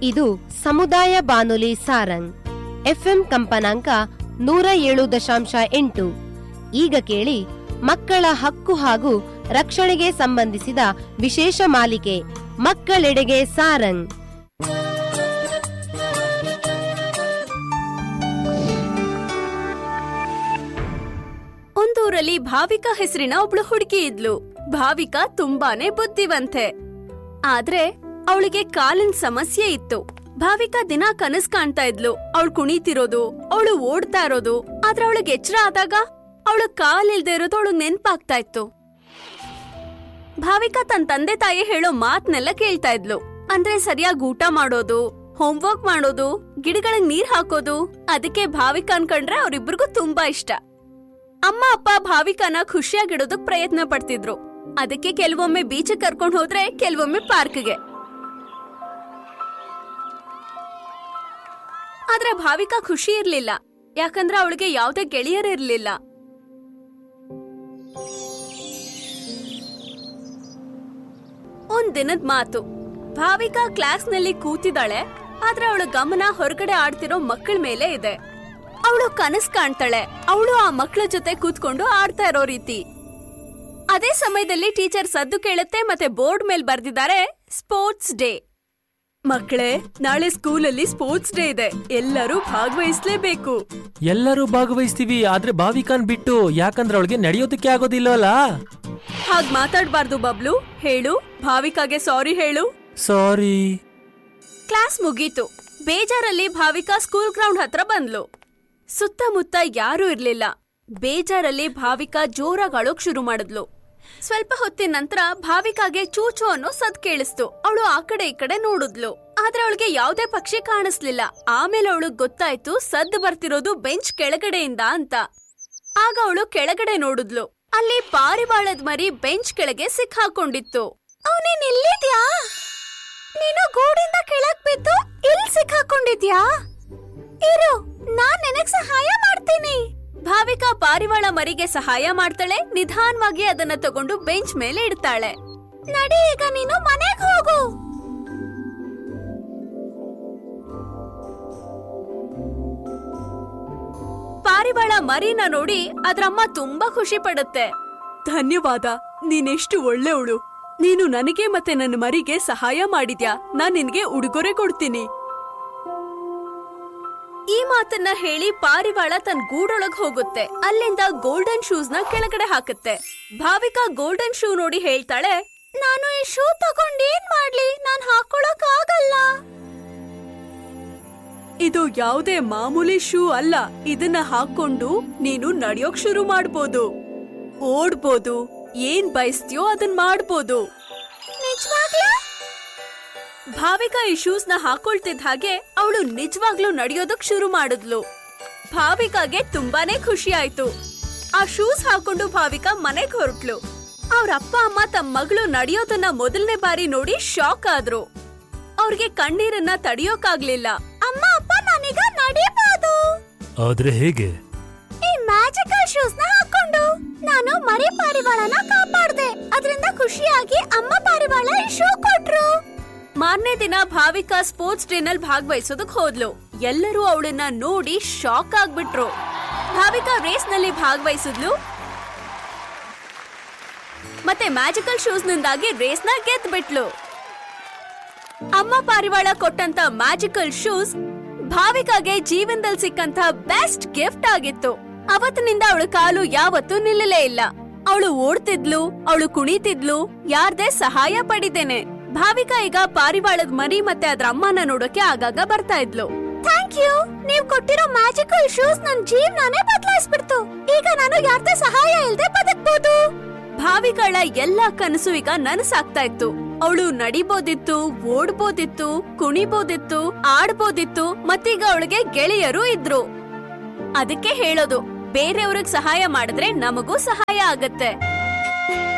ಇದು ಸಮುದಾಯ ಬಾನುಲಿ ಸಾರಂಗ್ ಎಫ್ಎಂ ಕಂಪನಾಂಕ ನೂರ ಏಳು ದಶಾಂಶ ಎಂಟು ಈಗ ಕೇಳಿ ಮಕ್ಕಳ ಹಕ್ಕು ಹಾಗೂ ರಕ್ಷಣೆಗೆ ಸಂಬಂಧಿಸಿದ ವಿಶೇಷ ಮಾಲಿಕೆ ಮಕ್ಕಳೆಡೆಗೆ ಸಾರಂಗ್ ಒಂದೂರಲ್ಲಿ ಭಾವಿಕಾ ಹೆಸರಿನ ಒಬ್ಳು ಹುಡುಗಿ ಇದ್ಲು ಭಾವಿಕಾ ತುಂಬಾನೇ ಬುದ್ಧಿವಂತೆ ಆದ್ರೆ ಅವಳಿಗೆ ಕಾಲಿನ ಸಮಸ್ಯೆ ಇತ್ತು ಭಾವಿಕಾ ದಿನ ಕನಸ್ ಕಾಣ್ತಾ ಇದ್ಲು ಅವಳು ಕುಣಿತಿರೋದು ಅವಳು ಓಡ್ತಾ ಇರೋದು ಆದ್ರೆ ಅವಳಿಗೆ ಎಚ್ಚರ ಆದಾಗ ಅವಳು ಕಾಲ್ ಇಲ್ದೇ ಇರೋದು ಅವಳು ನೆನ್ಪಾಗ್ತಾ ಇತ್ತು ಭಾವಿಕಾ ತನ್ನ ತಂದೆ ತಾಯಿ ಹೇಳೋ ಮಾತ್ನೆಲ್ಲ ಕೇಳ್ತಾ ಇದ್ಲು ಅಂದ್ರೆ ಸರಿಯಾಗಿ ಊಟ ಮಾಡೋದು ಹೋಮ್ವರ್ಕ್ ಮಾಡೋದು ಗಿಡಗಳಿಗೆ ನೀರ್ ಹಾಕೋದು ಅದಕ್ಕೆ ಭಾವಿಕಾ ಅನ್ಕೊಂಡ್ರೆ ಅವ್ರಿಬ್ರಿಗೂ ತುಂಬಾ ಇಷ್ಟ ಅಮ್ಮ ಅಪ್ಪ ಭಾವಿಕಾನ ಖುಷಿಯಾಗಿಡೋದಕ್ ಪ್ರಯತ್ನ ಪಡ್ತಿದ್ರು ಅದಕ್ಕೆ ಕೆಲವೊಮ್ಮೆ ಬೀಚ್ ಕರ್ಕೊಂಡ್ ಹೋದ್ರೆ ಕೆಲವೊಮ್ಮೆ ಪಾರ್ಕ್ಗೆ ಆದ್ರೆ ಭಾವಿಕಾ ಖುಷಿ ಇರ್ಲಿಲ್ಲ ಯಾಕಂದ್ರೆ ಅವಳಿಗೆ ಯಾವ್ದೇ ಗೆಳೆಯರಿರ್ಲಿಲ್ಲ ಒಂದ್ ದಿನದ ಮಾತು ಭಾವಿಕಾ ಕ್ಲಾಸ್ನಲ್ಲಿ ಕೂತಿದ್ದಾಳೆ ಆದ್ರೆ ಅವಳ ಗಮನ ಹೊರಗಡೆ ಆಡ್ತಿರೋ ಮಕ್ಕಳ ಮೇಲೆ ಇದೆ ಅವಳು ಕನಸ್ ಕಾಣ್ತಾಳೆ ಅವಳು ಆ ಮಕ್ಕಳ ಜೊತೆ ಕೂತ್ಕೊಂಡು ಆಡ್ತಾ ಇರೋ ರೀತಿ ಅದೇ ಸಮಯದಲ್ಲಿ ಟೀಚರ್ ಸದ್ದು ಕೇಳುತ್ತೆ ಮತ್ತೆ ಬೋರ್ಡ್ ಮೇಲೆ ಬರ್ದಿದ್ದಾರೆ ಸ್ಪೋರ್ಟ್ಸ್ ಡೇ ಮಕ್ಕಳೇ ನಾಳೆ ಸ್ಕೂಲಲ್ಲಿ ಸ್ಪೋರ್ಟ್ಸ್ ಡೇ ಇದೆ ಎಲ್ಲರೂ ಭಾಗವಹಿಸ್ಲೇಬೇಕು ಎಲ್ಲರೂ ಭಾಗವಹಿಸ್ತೀವಿ ಆದ್ರೆ ಭಾವಿಕಾನ್ ಬಿಟ್ಟು ಯಾಕಂದ್ರೆ ಅವಳಿಗೆ ನಡೆಯೋದಕ್ಕೆ ಆಗೋದಿಲ್ಲವಲ್ಲ ಹಾಗ್ ಮಾತಾಡ್ಬಾರ್ದು ಬಬ್ಲು ಹೇಳು ಭಾವಿಕಾಗೆ ಸಾರಿ ಹೇಳು ಸಾರಿ ಕ್ಲಾಸ್ ಮುಗೀತು ಬೇಜಾರಲ್ಲಿ ಭಾವಿಕಾ ಸ್ಕೂಲ್ ಗ್ರೌಂಡ್ ಹತ್ರ ಬಂದ್ಲು ಸುತ್ತಮುತ್ತ ಯಾರೂ ಇರ್ಲಿಲ್ಲ ಬೇಜಾರಲ್ಲಿ ಭಾವಿಕಾ ಜೋರಾಗಿ ಅಳೋಕ್ ಶುರು ಮಾಡಿದ್ಲು ಸ್ವಲ್ಪ ಹೊತ್ತಿನ ನಂತರ ಭಾವಿಕಾಗೆ ಚೂಚು ಅನ್ನೋ ಸದ್ ಕೇಳಿಸ್ತು ಅವಳು ಆ ಕಡೆ ಈ ಕಡೆ ನೋಡಿದ್ಲು ಆದ್ರೆ ಅವಳಿಗೆ ಯಾವ್ದೇ ಪಕ್ಷಿ ಕಾಣಿಸ್ಲಿಲ್ಲ ಆಮೇಲೆ ಅವಳು ಗೊತ್ತಾಯ್ತು ಸದ್ದು ಬರ್ತಿರೋದು ಬೆಂಚ್ ಕೆಳಗಡೆಯಿಂದ ಅಂತ ಆಗ ಅವಳು ಕೆಳಗಡೆ ನೋಡಿದ್ಲು ಅಲ್ಲಿ ಪಾರಿವಾಳದ ಮರಿ ಬೆಂಚ್ ಕೆಳಗೆ ಸಿಕ್ಕಾಕೊಂಡಿತ್ತು ಅವನೇನ್ ಎಲ್ಲಿದ್ಯಾ ನೀನು ಗೂಡಿಂದ ಕೆಳಗ್ ಬಿದ್ದು ಇಲ್ಲಿ ಸಿಕ್ಕಾಕೊಂಡಿದ್ಯಾ ಇರು ನಾನ್ ನಿನಗ್ ಸಹಾಯ ಮಾಡ್ತೀನಿ ಭಾವಿಕಾ ಪಾರಿವಾಳ ಮರಿಗೆ ಸಹಾಯ ಮಾಡ್ತಾಳೆ ನಿಧಾನವಾಗಿ ಅದನ್ನ ತಗೊಂಡು ಬೆಂಚ್ ಮೇಲೆ ಇಡ್ತಾಳೆ ನಡಿ ಈಗ ನೀನು ಮನೆಗ್ ಹೋಗು ಪಾರಿವಾಳ ಮರಿನ ನೋಡಿ ಅದ್ರಮ್ಮ ತುಂಬಾ ಖುಷಿ ಪಡುತ್ತೆ ಧನ್ಯವಾದ ನೀನೆಷ್ಟು ಒಳ್ಳೆವಳು ನೀನು ನನಗೆ ಮತ್ತೆ ನನ್ನ ಮರಿಗೆ ಸಹಾಯ ಮಾಡಿದ್ಯಾ ನಾನ್ ನಿನ್ಗೆ ಉಡುಗೊರೆ ಕೊಡ್ತೀನಿ ಈ ಮಾತನ್ನ ಹೇಳಿ ಪಾರಿವಾಳ ತನ್ನ ಗೂಡೊಳಗ್ ಹೋಗುತ್ತೆ ಅಲ್ಲಿಂದ ಗೋಲ್ಡನ್ ಶೂಸ್ ನ ಕೆಳಗಡೆ ಹಾಕುತ್ತೆ ಭಾವಿಕಾ ಗೋಲ್ಡನ್ ಶೂ ನೋಡಿ ಹೇಳ್ತಾಳೆ ನಾನು ಈ ಶೂ ತಗೊಂಡ್ ಏನ್ ಮಾಡ್ಲಿ ನಾನ್ ಹಾಕೊಳಕ್ ಆಗಲ್ಲ ಇದು ಯಾವುದೇ ಮಾಮೂಲಿ ಶೂ ಅಲ್ಲ ಇದನ್ನ ಹಾಕೊಂಡು ನೀನು ನಡೆಯೋಕ್ ಶುರು ಮಾಡ್ಬೋದು ಓಡ್ಬೋದು ಏನ್ ಬಯಸ್ತೀಯೋ ಅದನ್ ಮಾಡ್ಬೋದು ಭಾವಿಕಾ ಈ ಶೂಸ್ ನ ಹಾಕೊಳ್ತಿದ್ದ ಹಾಗೆ ಅವಳು ನಿಜವಾಗ್ಲೂ ನಡೆಯೋದಕ್ ಶುರು ಮಾಡಿದ್ಲು ಭಾವಿಕಾಗೆ ತುಂಬಾನೇ ಖುಷಿ ಆಯ್ತು ಆ ಶೂಸ್ ಹಾಕೊಂಡು ಭಾವಿಕಾ ಮನೆಗ್ ಹೊರಟ್ಲು ಅವ್ರ ಅಪ್ಪ ಅಮ್ಮ ತಮ್ಮ ಮಗಳು ನಡೆಯೋದನ್ನ ಮೊದಲನೇ ಬಾರಿ ನೋಡಿ ಶಾಕ್ ಆದ್ರು ಅವ್ರಿಗೆ ಕಣ್ಣೀರನ್ನ ತಡಿಯೋಕಾಗ್ಲಿಲ್ಲ ಅಮ್ಮ ಅಪ್ಪ ನಾನೀಗ ನಡಿಬಹುದು ಆದ್ರೆ ಹೇಗೆ ಈ ಮ್ಯಾಜಿಕಲ್ ಶೂಸ್ ನ ಹಾಕೊಂಡು ನಾನು ಮರಿ ಪಾರಿವಾಳನ ಕಾಪಾಡ್ದೆ ಅದರಿಂದ ಖುಷಿಯಾಗಿ ಅಮ್ಮ ಪಾರಿವಾಳ ಈ ಶೂ ಕೊಟ್ರು ಮಾರನೇ ದಿನ ಭಾವಿಕಾ ಸ್ಪೋರ್ಟ್ಸ್ ಡೇ ನಲ್ಲಿ ಭಾಗವಹಿಸೋದಕ್ ಹೋದ್ಲು ಎಲ್ಲರೂ ಅವಳನ್ನ ನೋಡಿ ಶಾಕ್ ಆಗ್ಬಿಟ್ರು ಭಾವಿಕಾ ರೇಸ್ ನಲ್ಲಿ ಭಾಗವಹಿಸಿದ್ಲು ಮತ್ತೆ ಮ್ಯಾಜಿಕಲ್ ಶೂಸ್ ನಿಂದಾಗಿ ರೇಸ್ ನ ಗೆದ್ದ್ ಬಿಟ್ಲು ಅಮ್ಮ ಪಾರಿವಾಳ ಕೊಟ್ಟಂತ ಮ್ಯಾಜಿಕಲ್ ಶೂಸ್ ಭಾವಿಕಾಗೆ ಜೀವನದಲ್ಲಿ ಸಿಕ್ಕಂತ ಬೆಸ್ಟ್ ಗಿಫ್ಟ್ ಆಗಿತ್ತು ಅವತ್ತಿನಿಂದ ಅವಳ ಕಾಲು ಯಾವತ್ತೂ ನಿಲ್ಲಲೇ ಇಲ್ಲ ಅವಳು ಓಡ್ತಿದ್ಲು ಅವಳು ಕುಣಿತಿದ್ಲು ಯಾರ್ದೇ ಸಹಾಯ ಪಡಿದೇನೆ ಭಾವಿಕಾ ಈಗ ಪಾರಿವಾಳದ ಮರಿ ಮತ್ತೆ ಅದ್ರ ಅಮ್ಮನ ನೋಡೋಕೆ ಆಗಾಗ ಬರ್ತಾ ಇದ್ಲು ಥ್ಯಾಂಕ್ ಯು ನೀವ್ ಕೊಟ್ಟಿರೋ ಮ್ಯಾಜಿಕಲ್ ಶೂಸ್ ನನ್ ಜೀವನಾನೇ ಬದಲಾಯಿಸ್ಬಿಡ್ತು ಈಗ ನಾನು ಯಾರ್ದೇ ಸಹಾಯ ಇಲ್ದೆ ಬದುಕ್ಬೋದು ಭಾವಿಗಳ ಎಲ್ಲಾ ಕನಸು ಈಗ ನನಸಾಗ್ತಾ ಇತ್ತು ಅವಳು ನಡಿಬೋದಿತ್ತು ಓಡ್ಬೋದಿತ್ತು ಕುಣಿಬೋದಿತ್ತು ಆಡ್ಬೋದಿತ್ತು ಮತ್ತೀಗ ಅವಳಿಗೆ ಗೆಳೆಯರು ಇದ್ರು ಅದಕ್ಕೆ ಹೇಳೋದು ಬೇರೆಯವ್ರಿಗೆ ಸಹಾಯ ಮಾಡಿದ್ರೆ ನಮಗೂ ಸಹಾಯ ಆಗತ್ತೆ